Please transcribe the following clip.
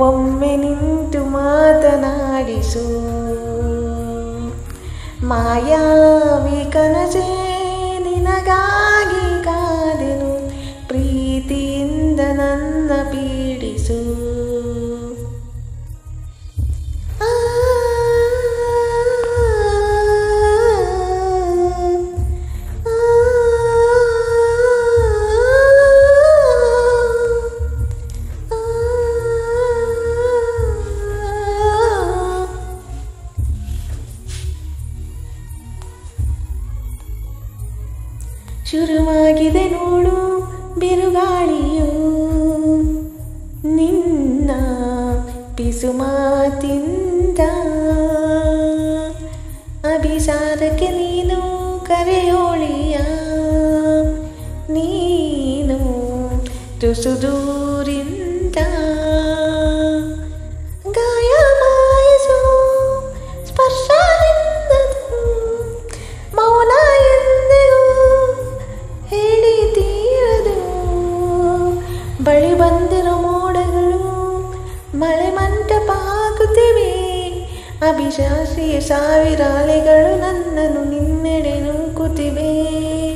ಒಮ್ಮೆ ನಿಂತು ಮಾತನಾಡಿಸು ಮಾಯಾವಿ ಕನಸೇ ನಿನಗಾಗಿ ಕಾದೆನು ಪ್ರೀತಿಯಿಂದ ನನ್ನ ಪೀಡಿಸು ಆ, ಶುರುವಾಗಿದೆ ನೋಡು ಬಿರುಗಾಳಿಯು ನಿನ್ನ ಪಿಸು ಮಾತಿಂದ ಅಭಿಸಾರಕ್ಕೆ ನೀನು ಕರೆಯೋಳಿಯ ನೀನು ತುಸು ದೂರಿಂದ ಗಾಯ ಮಾಯಿಸು ಸ್ಪರ್ಶ ನಿನ್ನದು ಮೌನ ಎಂದಿಗೂ ಹೇಳಿ ತೀರದು ಬಳಿ ಬಂದಿರೋ ಮೋಡಗಳು ಮಳೆ ಮಂಟಪ ಹಾಕುತ್ತಿವೆ ಅಭಿಶಾಸಿಯ ಸಾವಿರ ಅಲೆಗಳು ನನ್ನನ್ನು ನಿನ್ನೆಡೆ ನೂಕುತ್ತಿವೆ